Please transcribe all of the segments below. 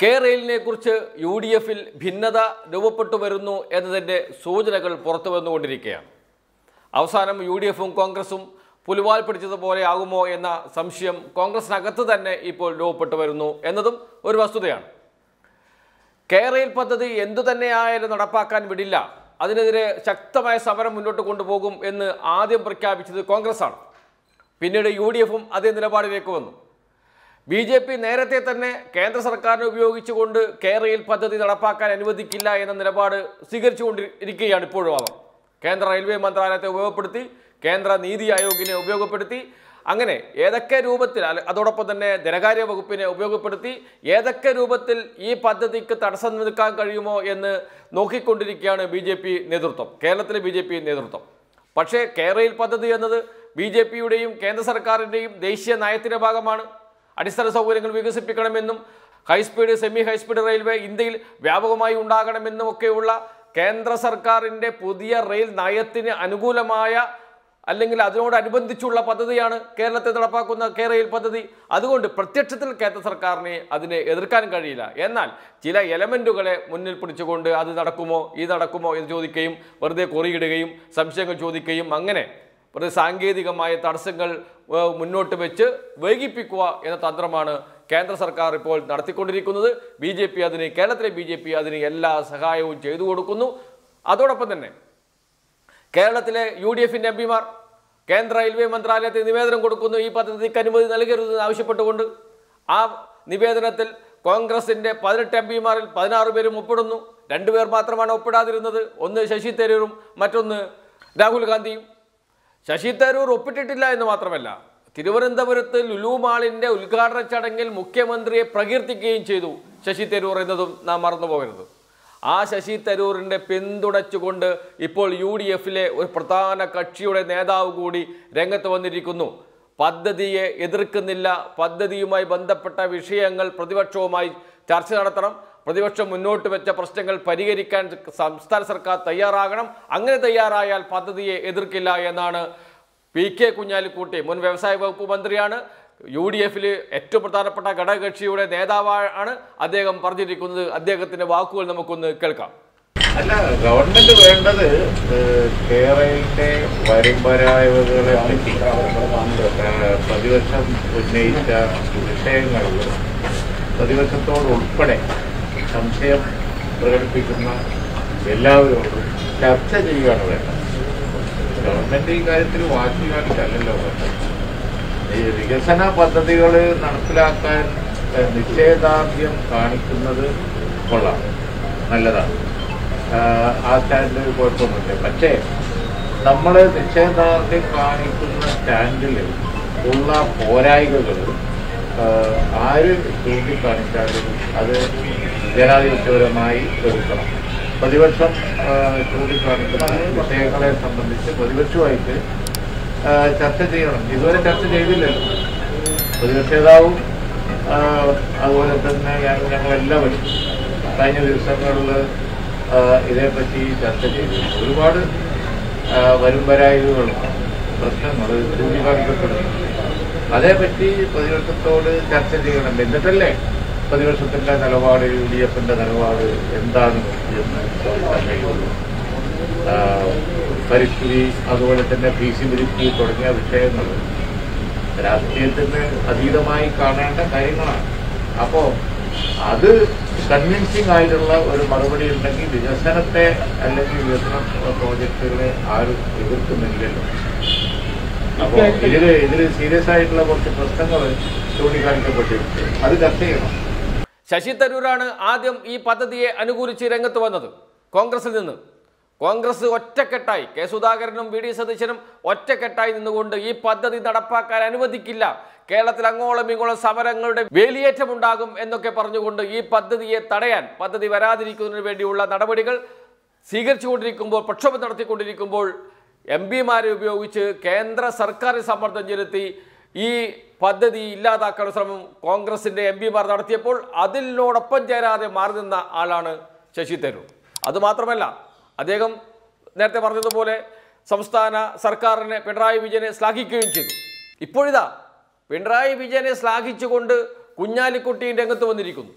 കേരളിനെ കുറിച്ച് U D എഫിൽ ഭിന്നത രൂപപ്പെട്ടു വരുന്നു എന്നതിൻ്റെ സൂചനകൾ പുറത്തു വന്നുകൊണ്ടിരിക്കുകയാണ് അവസാനം യു ഡി എഫും കോൺഗ്രസും പുലിവാൽ പിടിച്ചതുപോലെ ആകുമോ എന്ന സംശയം കോൺഗ്രസിനകത്ത് തന്നെ ഇപ്പോൾ രൂപപ്പെട്ടു വരുന്നു എന്നതും ഒരു വസ്തുതയാണ് കേരയിൽ പദ്ധതി എന്തു തന്നെയായാലും നടപ്പാക്കാൻ വിടില്ല അതിനെതിരെ ശക്തമായ സമരം മുന്നോട്ട് കൊണ്ടുപോകും എന്ന് ആദ്യം പ്രഖ്യാപിച്ചത് കോൺഗ്രസ്സാണ് പിന്നീട് യു ഡി എഫും അതേ നിലപാടിലേക്ക് വന്നു ബി ജെ പി നേരത്തെ തന്നെ കേന്ദ്ര സർക്കാരിനെ ഉപയോഗിച്ചുകൊണ്ട് കേരളയിൽ പദ്ധതി നടപ്പാക്കാൻ അനുവദിക്കില്ല എന്ന നിലപാട് സ്വീകരിച്ചുകൊണ്ടിരിക്കുകയാണ് ഇപ്പോഴും അവർ കേന്ദ്ര റെയിൽവേ മന്ത്രാലയത്തെ ഉപയോഗപ്പെടുത്തി കേന്ദ്ര നീതി ആയോഗിനെ ഉപയോഗപ്പെടുത്തി അങ്ങനെ ഏതൊക്കെ രൂപത്തിൽ അല്ല- അതോടൊപ്പം തന്നെ ധനകാര്യ വകുപ്പിനെ ഉപയോഗപ്പെടുത്തി ഏതൊക്കെ രൂപത്തിൽ ഈ പദ്ധതിക്ക് തടസ്സം നിൽക്കാൻ കഴിയുമോ എന്ന് നോക്കിക്കൊണ്ടിരിക്കുകയാണ് ബി ജെ പി നേതൃത്വം കേരളത്തിലെ ബി ജെ പി നേതൃത്വം പക്ഷേ കേരളയിൽ പദ്ധതി എന്നത് ബി ജെ പിയുടെയും കേന്ദ്ര സർക്കാരിൻ്റെയും ദേശീയ നയത്തിൻ്റെ ഭാഗമാണ് അടിസ്ഥാന സൗകര്യങ്ങൾ വികസിപ്പിക്കണമെന്നും ഹൈസ്പീഡ് സെമി ഹൈസ്പീഡ് റെയിൽവേ ഇന്ത്യയിൽ വ്യാപകമായി ഉണ്ടാകണമെന്നും ഒക്കെയുള്ള കേന്ദ്ര സർക്കാരിൻ്റെ പുതിയ റെയിൽ നയത്തിന് അനുകൂലമായ അല്ലെങ്കിൽ അതിനോടനുബന്ധിച്ചുള്ള പദ്ധതിയാണ് കേരളത്തിൽ നടപ്പാക്കുന്ന കേരയിൽ പദ്ധതി അതുകൊണ്ട് പ്രത്യക്ഷത്തിൽ കേന്ദ്ര സർക്കാരിനെ അതിനെ എതിർക്കാൻ കഴിയില്ല എന്നാൽ ചില എലമെൻറ്റുകളെ മുന്നിൽ പിടിച്ചുകൊണ്ട് അത് നടക്കുമോ ഇത് നടക്കുമോ എന്ന് ചോദിക്കുകയും വെറുതെ കുറിയിടുകയും സംശയങ്ങൾ ചോദിക്കുകയും അങ്ങനെ വെറുതെ സാങ്കേതികമായ തടസ്സങ്ങൾ ഏഹ്, മുന്നോട്ട് വെച്ച് വൈകിപ്പിക്കുക എന്ന തന്ത്രമാണ് കേന്ദ്ര സർക്കാർ ഇപ്പോൾ നടത്തിക്കൊണ്ടിരിക്കുന്നത് ബി ജെ പി അതിന് കേരളത്തിലെ ബി ജെ പി അതിന് എല്ലാ സഹായവും ചെയ്തു കൊടുക്കുന്നു അതോടൊപ്പം തന്നെ കേരളത്തിലെ യു ഡി എഫിൻ്റെ എം പിമാർ കേന്ദ്ര റെയിൽവേ മന്ത്രാലയത്തിന് നിവേദനം കൊടുക്കുന്നു ഈ പദ്ധതിക്ക് അനുമതി നൽകരുതെന്ന് ആവശ്യപ്പെട്ടുകൊണ്ട് ആ നിവേദനത്തിൽ കോൺഗ്രസിൻ്റെ പതിനെട്ട് എം പിമാരിൽ പതിനാറ് പേരും ഒപ്പിടുന്നു രണ്ടുപേർ മാത്രമാണ് ഒപ്പിടാതിരുന്നത് ഒന്ന് ശശി തരൂരും മറ്റൊന്ന് രാഹുൽ ഗാന്ധിയും ശശി തരൂർ ഒപ്പിട്ടിട്ടില്ല എന്ന് മാത്രമല്ല തിരുവനന്തപുരത്ത് ലുലു മാളിന്റെ ഉദ്ഘാടന ചടങ്ങിൽ മുഖ്യമന്ത്രിയെ പ്രകീർത്തിക്കുകയും ചെയ്തു ശശി തരൂർ എന്നതും നാം മറന്നു പോകരുത് ആ ശശി തരൂരിൻ്റെ പിന്തുണച്ചുകൊണ്ട് ഇപ്പോൾ യു ഡി എഫിലെ ഒരു പ്രധാന കക്ഷിയുടെ നേതാവ് കൂടി രംഗത്ത് വന്നിരിക്കുന്നു പദ്ധതിയെ എതിർക്കുന്നില്ല പദ്ധതിയുമായി ബന്ധപ്പെട്ട വിഷയങ്ങൾ പ്രതിപക്ഷവുമായി ചർച്ച നടത്തണം പ്രതിപക്ഷം മുന്നോട്ട് വെച്ച പ്രശ്നങ്ങൾ പരിഹരിക്കാൻ സംസ്ഥാന സർക്കാർ തയ്യാറാകണം അങ്ങനെ തയ്യാറായാൽ പദ്ധതിയെ എതിർക്കില്ല എന്നാണ് പി കെ കുഞ്ഞാലിക്കുട്ടി മുൻ വ്യവസായ വകുപ്പ് മന്ത്രിയാണ് യു ഡി എഫിൽ ഏറ്റവും പ്രധാനപ്പെട്ട ഘടകകക്ഷിയുടെ നേതാവാണ് അദ്ദേഹം പറഞ്ഞിരിക്കുന്നത് അദ്ദേഹത്തിന്റെ വാക്കുകൾ നമുക്കൊന്ന് കേൾക്കാം അല്ല ഗവൺമെന്റ് വേണ്ടത് ഏഹ്, കേരളത്തിന്റെ വരുംപരായവകളെ പറ്റി ഏഹ്, പ്രതിപക്ഷം ഉന്നയിച്ച വിഷയങ്ങൾ പ്രതിപക്ഷത്തോട് ഉൾപ്പെടെ സംശയം പ്രകടിപ്പിക്കുന്ന എല്ലാവരോടും ചർച്ച ചെയ്യുകയാണ് വേണ്ടത് ഗവൺമെന്റ് ഈ കാര്യത്തിൽ വാശി കാണിച്ചല്ലല്ലോ വേണ്ടത് ഈ വികസന പദ്ധതികൾ നടപ്പിലാക്കാൻ ഏഹ്, നിശ്ചയദാർഢ്യം കാണിക്കുന്നത് കൊള്ളാം നല്ലതാണ് ആഹ് ആ സ്റ്റാൻഡിൽ കുഴപ്പമൊന്നുമില്ല പക്ഷേ നമ്മൾ നിശ്ചയദാർഢ്യം കാണിക്കുന്ന സ്റ്റാൻഡിൽ ഉള്ള പോരായ്മകൾ ആര് ചൂണ്ടിക്കാണിച്ചാലും അത് ജനാധിപത്യപരമായി എടുക്കണം പ്രതിപക്ഷം ആഹ് ചൂണ്ടിക്കാണിക്കുന്ന വിഷയങ്ങളെ സംബന്ധിച്ച് പ്രതിപക്ഷമായിട്ട് ആഹ് ചർച്ച ചെയ്യണം ഇതുവരെ ചർച്ച ചെയ്തില്ലല്ലോ പ്രതിപക്ഷ നേതാവും ആഹ് അതുപോലെ തന്നെ ഞാൻ ഞങ്ങളെല്ലാവരും കഴിഞ്ഞ ദിവസങ്ങളിൽ ഇതേപ്പറ്റി ചർച്ച ചെയ്തു ഒരുപാട് ആഹ് വരുംവരായ്മകൾ പ്രശ്നങ്ങൾ ചൂണ്ടിക്കാണിക്കപ്പെടുന്നു അതേപ്പറ്റി പ്രതിപക്ഷത്തോട് ചർച്ച ചെയ്യണം എന്നിട്ടല്ലേ പ്രതിപക്ഷത്തിന്റെ നിലപാട് യു ഡി എഫിന്റെ നിലപാട് എന്താണ് എന്ന് ചോദിക്കാൻ കഴിയുള്ളൂ ആഹ് പരിസ്ഥിതി അതുപോലെ തന്നെ ഫീസിബിലിറ്റി തുടങ്ങിയ വിഷയങ്ങൾ രാഷ്ട്രീയത്തിന് അതീതമായി കാണേണ്ട കാര്യങ്ങളാണ് അപ്പോ അത് കൺവിൻസിങ് ആയിട്ടുള്ള ഒരു മറുപടി ഉണ്ടെങ്കിൽ വികസനത്തെ അല്ലെങ്കിൽ വികസന പ്രോജക്റ്റുകളെ ആരും എതിർക്കുന്നില്ലല്ലോ അപ്പോ ഇതില് ഇതില് സീരിയസ് ആയിട്ടുള്ള കുറച്ച് പ്രശ്നങ്ങൾ ചൂണ്ടിക്കാണിക്കപ്പെട്ടിട്ടുണ്ട് അത് ചർച്ച ചെയ്യണം ശശി തരൂരാണ് ആദ്യം ഈ പദ്ധതിയെ അനുകൂലിച്ച് രംഗത്ത് വന്നത് കോൺഗ്രസിൽ നിന്ന് കോൺഗ്രസ് ഒറ്റക്കെട്ടായി കെ സുധാകരനും വി ഡി സതീശനും ഒറ്റക്കെട്ടായി നിന്നുകൊണ്ട് ഈ പദ്ധതി നടപ്പാക്കാൻ അനുവദിക്കില്ല കേരളത്തിൽ അങ്ങോളം ഇങ്ങോളം സമരങ്ങളുടെ വേലിയേറ്റമുണ്ടാകും എന്നൊക്കെ പറഞ്ഞുകൊണ്ട് ഈ പദ്ധതിയെ തടയാൻ പദ്ധതി വരാതിരിക്കുന്നതിന് വേണ്ടിയുള്ള നടപടികൾ സ്വീകരിച്ചുകൊണ്ടിരിക്കുമ്പോൾ പ്രക്ഷോഭം നടത്തിക്കൊണ്ടിരിക്കുമ്പോൾ എം പിമാരെ ഉപയോഗിച്ച് കേന്ദ്ര സർക്കാർ സമ്മർദ്ദം ചെലുത്തി ഈ പദ്ധതി ഇല്ലാതാക്കാൻ ശ്രമം കോൺഗ്രസിന്റെ എം പിമാർ നടത്തിയപ്പോൾ അതിനോടൊപ്പം ചേരാതെ മാറി നിന്ന ആളാണ് ശശി തരൂർ അതുമാത്രമല്ല അദ്ദേഹം നേരത്തെ പറഞ്ഞതുപോലെ സംസ്ഥാന സർക്കാരിനെ പിണറായി വിജയനെ ശ്ലാഘിക്കുകയും ചെയ്തു ഇപ്പോഴിതാ പിണറായി വിജയനെ ശ്ലാഘിച്ചുകൊണ്ട് കുഞ്ഞാലിക്കുട്ടി രംഗത്ത് വന്നിരിക്കുന്നു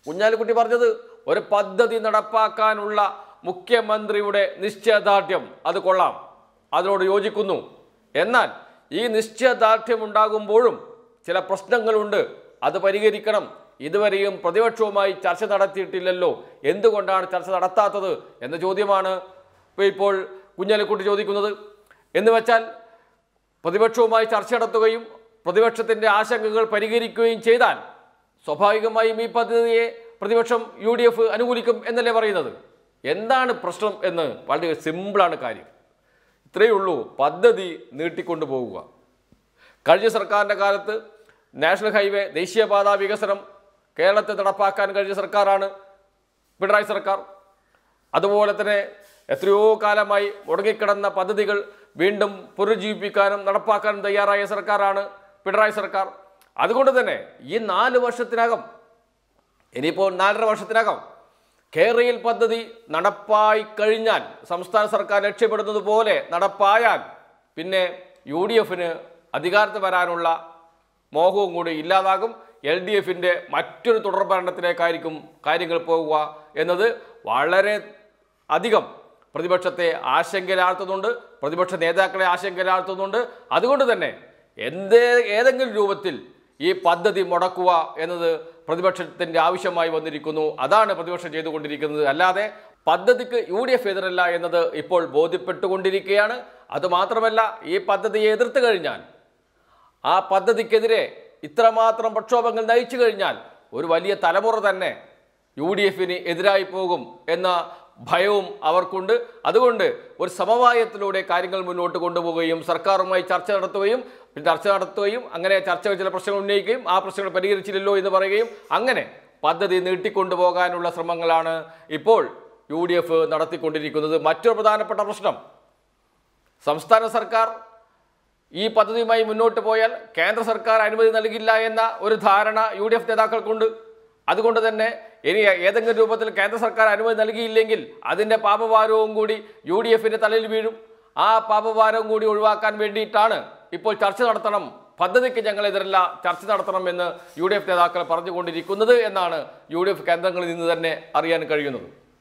കുഞ്ഞാലിക്കുട്ടി പറഞ്ഞത് ഒരു പദ്ധതി നടപ്പാക്കാനുള്ള മുഖ്യമന്ത്രിയുടെ നിശ്ചയദാർഢ്യം അത് കൊള്ളാം അതിനോട് യോജിക്കുന്നു എന്നാൽ ഈ നിശ്ചയദാർഢ്യം ഉണ്ടാകുമ്പോഴും ചില പ്രശ്നങ്ങളുണ്ട് അത് പരിഹരിക്കണം ഇതുവരെയും പ്രതിപക്ഷവുമായി ചർച്ച നടത്തിയിട്ടില്ലല്ലോ എന്തുകൊണ്ടാണ് ചർച്ച നടത്താത്തത് എന്ന ചോദ്യമാണ് ഇപ്പോൾ ഇപ്പോൾ കുഞ്ഞാലിക്കുട്ടി ചോദിക്കുന്നത് എന്ന് വെച്ചാൽ പ്രതിപക്ഷവുമായി ചർച്ച നടത്തുകയും പ്രതിപക്ഷത്തിൻ്റെ ആശങ്കകൾ പരിഹരിക്കുകയും ചെയ്താൽ സ്വാഭാവികമായും ഈ പദ്ധതിയെ പ്രതിപക്ഷം യു ഡി എഫ് അനുകൂലിക്കും എന്നല്ലേ പറയുന്നത് എന്താണ് പ്രശ്നം എന്ന് വളരെ സിമ്പിളാണ് കാര്യം ഇത്രയേ ഉള്ളൂ പദ്ധതി നീട്ടിക്കൊണ്ടു പോവുക കഴിഞ്ഞ സർക്കാരിൻ്റെ കാലത്ത് നാഷണൽ ഹൈവേ ദേശീയപാത വികസനം കേരളത്തിൽ നടപ്പാക്കാൻ കഴിഞ്ഞ സർക്കാരാണ് പിണറായി സർക്കാർ അതുപോലെ തന്നെ എത്രയോ കാലമായി മുടങ്ങിക്കിടന്ന പദ്ധതികൾ വീണ്ടും പുനരുജ്ജീവിപ്പിക്കാനും നടപ്പാക്കാനും തയ്യാറായ സർക്കാരാണ് പിണറായി സർക്കാർ അതുകൊണ്ട് തന്നെ ഈ നാല് വർഷത്തിനകം ഇനിയിപ്പോൾ നാലര വർഷത്തിനകം കേരയിൽ പദ്ധതി നടപ്പായി കഴിഞ്ഞാൽ സംസ്ഥാന സർക്കാർ ലക്ഷ്യപ്പെടുന്നത് പോലെ നടപ്പായാൽ പിന്നെ യു ഡി എഫിന് അധികാരത്തിൽ വരാനുള്ള മോഹവും കൂടി ഇല്ലാതാകും എൽ ഡി എഫിൻ്റെ മറ്റൊരു തുടർ ഭരണത്തിലേക്കായിരിക്കും കാര്യങ്ങൾ പോകുക എന്നത് വളരെ അധികം പ്രതിപക്ഷത്തെ ആശങ്കയിലാഴ്ത്തുന്നുണ്ട് പ്രതിപക്ഷ നേതാക്കളെ ആശങ്കയിലാഴ്ത്തുന്നുണ്ട് അതുകൊണ്ട് തന്നെ എന്തേ ഏതെങ്കിലും രൂപത്തിൽ ഈ പദ്ധതി മുടക്കുക എന്നത് പ്രതിപക്ഷത്തിൻ്റെ ആവശ്യമായി വന്നിരിക്കുന്നു അതാണ് പ്രതിപക്ഷം ചെയ്തുകൊണ്ടിരിക്കുന്നത് അല്ലാതെ പദ്ധതിക്ക് യു ഡി എഫ് എതിരല്ല എന്നത് ഇപ്പോൾ ബോധ്യപ്പെട്ടുകൊണ്ടിരിക്കുകയാണ് അതുമാത്രമല്ല ഈ പദ്ധതിയെ എതിർത്ത് കഴിഞ്ഞാൽ ആ പദ്ധതിക്കെതിരെ ഇത്രമാത്രം പ്രക്ഷോഭങ്ങൾ നയിച്ചു കഴിഞ്ഞാൽ ഒരു വലിയ തലമുറ തന്നെ യു ഡി എഫിന് എതിരായി പോകും എന്ന ഭയവും അവർക്കുണ്ട് അതുകൊണ്ട് ഒരു സമവായത്തിലൂടെ കാര്യങ്ങൾ മുന്നോട്ട് കൊണ്ടുപോവുകയും സർക്കാരുമായി ചർച്ച നടത്തുകയും പിന്നെ ചർച്ച നടത്തുകയും അങ്ങനെ ചർച്ചകൾ ചില പ്രശ്നങ്ങൾ ഉന്നയിക്കുകയും ആ പ്രശ്നങ്ങൾ പരിഹരിച്ചില്ലല്ലോ എന്ന് പറയുകയും അങ്ങനെ പദ്ധതി നീട്ടിക്കൊണ്ടുപോകാനുള്ള ശ്രമങ്ങളാണ് ഇപ്പോൾ യു ഡി എഫ് നടത്തിക്കൊണ്ടിരിക്കുന്നത് മറ്റൊരു പ്രധാനപ്പെട്ട പ്രശ്നം സംസ്ഥാന സർക്കാർ ഈ പദ്ധതിയുമായി മുന്നോട്ട് പോയാൽ കേന്ദ്ര സർക്കാർ അനുമതി നൽകില്ല എന്ന ഒരു ധാരണ യു ഡി എഫ് നേതാക്കൾക്കുണ്ട് അതുകൊണ്ട് തന്നെ ഇനി ഏതെങ്കിലും രൂപത്തിൽ കേന്ദ്ര സർക്കാർ അനുമതി നൽകിയില്ലെങ്കിൽ അതിൻ്റെ പാപഭാരവും കൂടി യു ഡി എഫിൻ്റെ തലയിൽ വീഴും ആ പാപഭാരവും കൂടി ഒഴിവാക്കാൻ വേണ്ടിയിട്ടാണ് ഇപ്പോൾ ചർച്ച നടത്തണം പദ്ധതിക്ക് ഞങ്ങളെതിരല്ല ചർച്ച നടത്തണം എന്ന് യു ഡി എഫ് നേതാക്കൾ പറഞ്ഞുകൊണ്ടിരിക്കുന്നത് എന്നാണ് യു ഡി എഫ് കേന്ദ്രങ്ങളിൽ നിന്ന് തന്നെ അറിയാൻ കഴിയുന്നത്